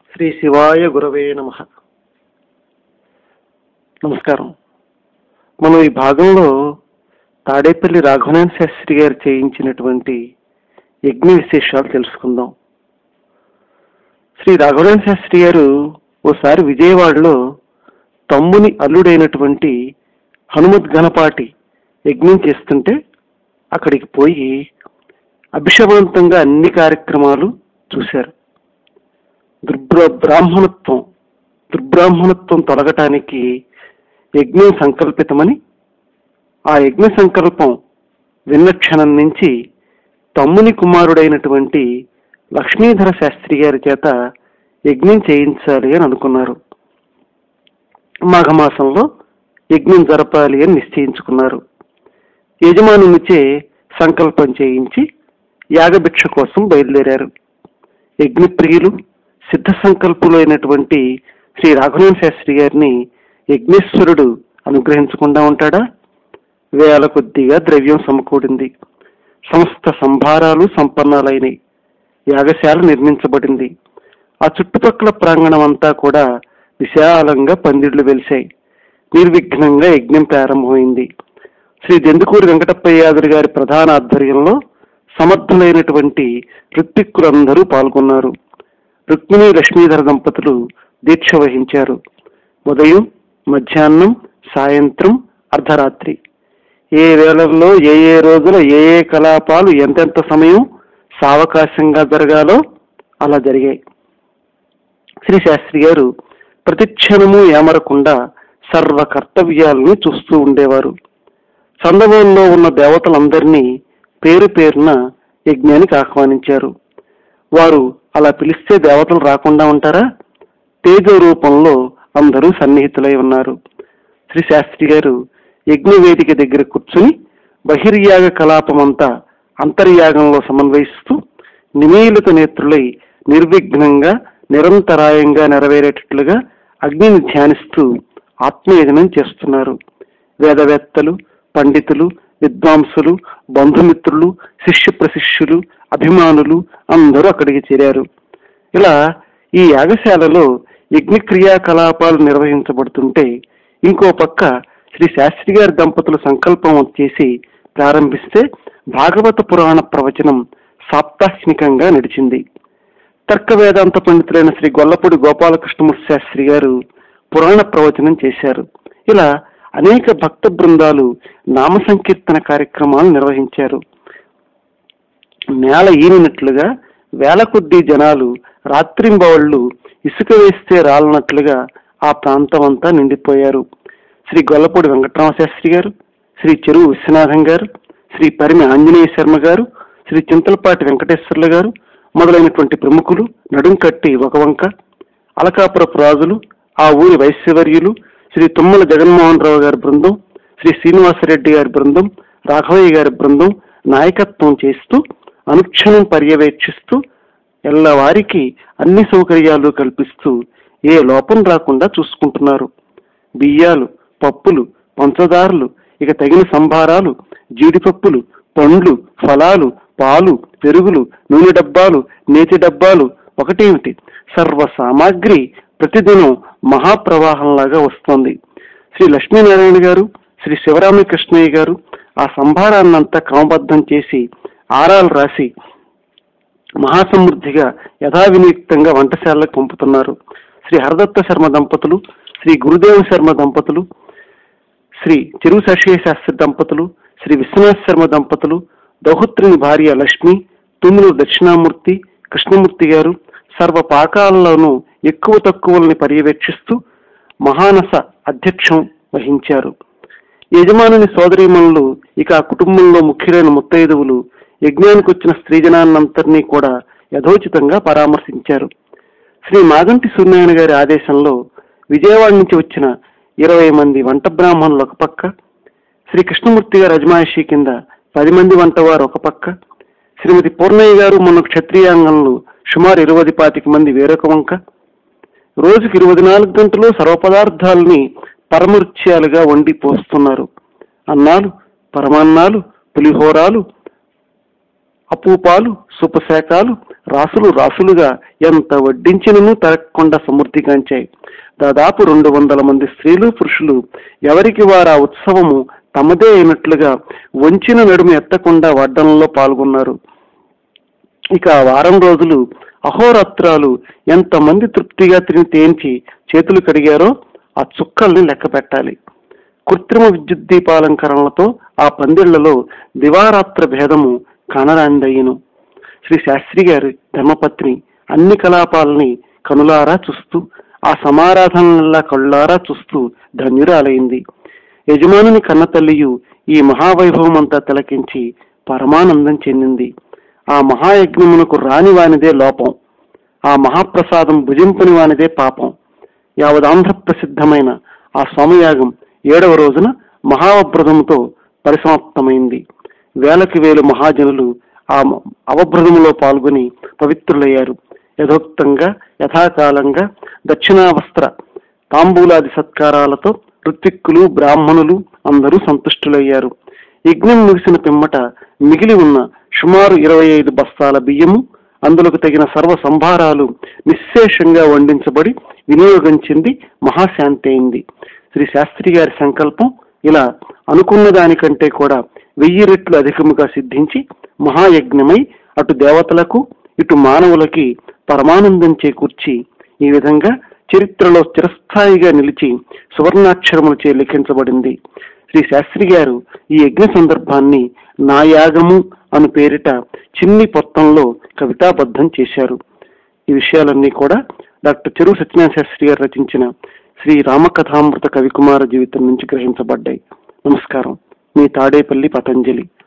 శ్రీ శివాయ గురవే నమ నమస్కారం మనం ఈ భాగంలో తాడేపల్లి రాఘవనాథ శాస్త్రి గారు చేయించినటువంటి యజ్ఞ విశేషాలు తెలుసుకుందాం శ్రీ రాఘవనాథ శాస్త్రి గారు ఓసారి విజయవాడలో తమ్ముని అల్లుడైనటువంటి హనుమత్ గణపాటి యజ్ఞం చేస్తుంటే అక్కడికి పోయి అభిషవంతంగా అన్ని కార్యక్రమాలు చూశారు దుర్బ్ర బ్రాహ్మణత్వం దుర్బ్రాహ్మణత్వం తొలగటానికి యజ్ఞం సంకల్పితమని ఆ యజ్ఞ సంకల్పం విన్న క్షణం నుంచి తమ్ముని కుమారుడైనటువంటి లక్ష్మీధర శాస్త్రి గారి చేత యజ్ఞం చేయించాలి అని అనుకున్నారు మాఘమాసంలో యజ్ఞం జరపాలి అని నిశ్చయించుకున్నారు యజమానునిచే సంకల్పం చేయించి యాగభిక్ష కోసం బయలుదేరారు యజ్ఞప్రియులు సిద్ధ సంకల్పులైనటువంటి శ్రీ రాఘవనాథ శాస్త్రి గారిని యజ్ఞేశ్వరుడు అనుగ్రహించకుండా ఉంటాడా వేల కొద్దిగా ద్రవ్యం సమకూడింది సమస్త సంభారాలు సంపన్నాలైనవి యాగశాల నిర్మించబడింది ఆ చుట్టుపక్కల ప్రాంగణం అంతా కూడా విశాలంగా పందిళ్లు వెలిశాయి నిర్విఘ్నంగా యజ్ఞం ప్రారంభమైంది శ్రీ దెందుకూరి వెంకటప్పయ్యాదురి గారి ప్రధాన ఆధ్వర్యంలో సమర్థులైనటువంటి ఋత్విక్కులందరూ పాల్గొన్నారు రుక్మిణి లక్ష్మీధర దంపతులు దీక్ష వహించారు ఉదయం మధ్యాహ్నం సాయంత్రం అర్ధరాత్రి ఏ వేళల్లో ఏ ఏ రోజుల ఏ ఏ కలాపాలు ఎంతెంత సమయం సావకాశంగా జరగాలో అలా జరిగాయి శ్రీ శాస్త్రి గారు ప్రతిక్షణము ఏమరకుండా సర్వ కర్తవ్యాలను చూస్తూ ఉండేవారు సందవంలో ఉన్న దేవతలందరినీ పేరు పేరున యజ్ఞానికి ఆహ్వానించారు వారు అలా పిలిస్తే దేవతలు రాకుండా ఉంటారా తేజ రూపంలో అందరూ సన్నిహితులై ఉన్నారు శ్రీ శాస్త్రి గారు యజ్ఞ వేదిక దగ్గర కూర్చుని బహిర్యాగ కలాపమంతా అంతర్యాగంలో సమన్వయిస్తూ నిమీలిత నేత్రులై నిర్విఘ్నంగా నిరంతరాయంగా నెరవేరేటట్లుగా అగ్నిని ధ్యానిస్తూ ఆత్మయజనం చేస్తున్నారు వేదవేత్తలు పండితులు విద్వాంసులు బంధుమిత్రులు శిష్య ప్రశిష్యులు అభిమానులు అందరూ అక్కడికి చేరారు ఇలా ఈ యాగశాలలో యజ్ఞ క్రియాకలాపాలు నిర్వహించబడుతుంటే ఇంకో పక్క శ్రీ శాస్త్రి గారి దంపతులు సంకల్పం చేసి ప్రారంభిస్తే భాగవత పురాణ ప్రవచనం సాప్తాహికంగా నడిచింది తర్క వేదాంత పండితులైన శ్రీ గొల్లపూడి గోపాలకృష్ణమూర్తి శాస్త్రి గారు పురాణ ప్రవచనం చేశారు ఇలా అనేక భక్త బృందాలు నామ సంకీర్తన కార్యక్రమాలు నిర్వహించారు నేల ఈనినట్లుగా వేల కొద్దీ జనాలు రాత్రింబవళ్లు ఇసుక వేస్తే రాలనట్లుగా ఆ ప్రాంతం అంతా నిండిపోయారు శ్రీ గొల్లపూడి వెంకటరామ శాస్త్రి గారు శ్రీ చెరువు విశ్వనాథం గారు శ్రీ పరిమి ఆంజనేయ శర్మ గారు శ్రీ చింతలపాటి వెంకటేశ్వర్లు గారు మొదలైనటువంటి ప్రముఖులు నడుం కట్టి ఒక వంక అలకాపురపు రాజులు ఆ ఊరి వైశ్యవర్యులు శ్రీ తుమ్మల జగన్మోహన్ రావు గారి బృందం శ్రీ శ్రీనివాసరెడ్డి గారి బృందం రాఘవయ్య గారి బృందం నాయకత్వం చేస్తూ అనుక్షణం పర్యవేక్షిస్తూ ఎల్లవారికి అన్ని సౌకర్యాలు కల్పిస్తూ ఏ లోపం రాకుండా చూసుకుంటున్నారు బియ్యాలు పప్పులు పంచదారులు ఇక తగిన సంభారాలు జీడిపప్పులు పండ్లు ఫలాలు పాలు పెరుగులు నూనె డబ్బాలు నేతి డబ్బాలు ఒకటేమిటి సర్వ సామాగ్రి ప్రతిదినం మహాప్రవాహంలాగా వస్తోంది శ్రీ లక్ష్మీనారాయణ గారు శ్రీ శివరామకృష్ణయ్య గారు ఆ సంభారాన్నంతా క్రమబద్ధం చేసి ఆరాలు రాసి మహాసమృద్ధిగా యథావినియుక్తంగా వంటశాలకు పంపుతున్నారు శ్రీ హరదత్త శర్మ దంపతులు శ్రీ గురుదేవ శర్మ దంపతులు శ్రీ చెరువు శశియ శాస్త్రి దంపతులు శ్రీ విశ్వనాథ్ శర్మ దంపతులు దౌహత్రిని భార్య లక్ష్మి తుమ్ములు దక్షిణామూర్తి కృష్ణమూర్తి గారు సర్వ పాకాలలోనూ ఎక్కువ తక్కువల్ని పర్యవేక్షిస్తూ మహానస అధ్యక్షం వహించారు యజమానుని సోదరీమణులు ఇక ఆ కుటుంబంలో ముఖ్యులైన ముత్తైదువులు యజ్ఞానికి వచ్చిన స్త్రీజనాన్నంతరినీ కూడా యథోచితంగా పరామర్శించారు శ్రీ మాగంటి సూర్యనారాయణ గారి ఆదేశంలో విజయవాడ నుంచి వచ్చిన ఇరవై మంది వంట బ్రాహ్మణులు ఒక పక్క శ్రీ కృష్ణమూర్తి గారి అజమాయిషీ కింద పది మంది వంటవారు ఒక పక్క శ్రీమతి పూర్ణయ్య గారు మొన్న క్షత్రియాంగంలో సుమారు ఇరవై పాతిక మంది వేరొక వంక రోజుకి ఇరవై నాలుగు గంటలు సర్వపదార్థాలని పరమృత్యాలుగా వండి పోస్తున్నారు అన్నాలు పరమాన్నాలు పులిహోరాలు అపూపాలు సుపశాకాలు రాసులు రాసులుగా ఎంత వడ్డించినను తరగకుండా సమృద్ధిగాంచాయి దాదాపు రెండు వందల మంది స్త్రీలు పురుషులు ఎవరికి వారు ఆ ఉత్సవము తమదే అయినట్లుగా వంచిన నడుము ఎత్తకుండా వడ్డనలో పాల్గొన్నారు ఇక ఆ వారం రోజులు అహోరాత్రాలు ఎంతమంది తృప్తిగా తిని తేంచి చేతులు కడిగారో ఆ చుక్కల్ని లెక్క పెట్టాలి కృత్రిమ విద్యుత్ దీపాలంకరణలతో ఆ పందిళ్లలో దివారాత్ర భేదము కానరాందయ్యను శ్రీ శాస్త్రి గారి ధర్మపత్ని అన్ని కలాపాలని కనులారా చూస్తూ ఆ సమారాధనల్లా కళ్ళారా చూస్తూ ధన్యురాలైంది యజమానుని కన్న తల్లియు ఈ మహావైభవం అంతా తిలకించి పరమానందం చెందింది ఆ మహాయజ్ఞమునకు రాని వానిదే లోపం ఆ మహాప్రసాదం భుజింపని వానిదే పాపం యావదాంధ్ర ప్రసిద్ధమైన ఆ సోమయాగం ఏడవ రోజున మహావభ్రదముతో పరిసమాప్తమైంది వేలకి వేలు మహాజనులు ఆ అవభ్రదములో పాల్గొని పవిత్రులయ్యారు యథోక్తంగా యథాకాలంగా దక్షిణావస్త్ర తాంబూలాది సత్కారాలతో ఋత్విక్కులు బ్రాహ్మణులు అందరూ సంతుష్టులయ్యారు యజ్ఞం ముగిసిన పిమ్మట మిగిలి ఉన్న సుమారు ఇరవై ఐదు బస్తాల బియ్యము అందులోకి తగిన సర్వ సంభారాలు నిశ్శేషంగా వండించబడి వినియోగం చెంది మహాశాంతి అయింది శ్రీ శాస్త్రి గారి సంకల్పం ఇలా అనుకున్న దానికంటే కూడా వెయ్యి రెట్లు అధికముగా సిద్ధించి మహాయజ్ఞమై అటు దేవతలకు ఇటు మానవులకి పరమానందం చేకూర్చి ఈ విధంగా చరిత్రలో చిరస్థాయిగా నిలిచి సువర్ణాక్షరములచే లిఖించబడింది శ్రీ శాస్త్రి గారు ఈ యజ్ఞ సందర్భాన్ని నా యాగము అను పేరిట చిన్ని పొత్తంలో కవితాబద్ధం చేశారు ఈ విషయాలన్నీ కూడా డాక్టర్ చెరువు సత్యనారాయణ శాస్త్రి గారు రచించిన శ్రీ రామకథామృత కవికుమార జీవితం నుంచి గ్రహించబడ్డాయి నమస్కారం మీ తాడేపల్లి పతంజలి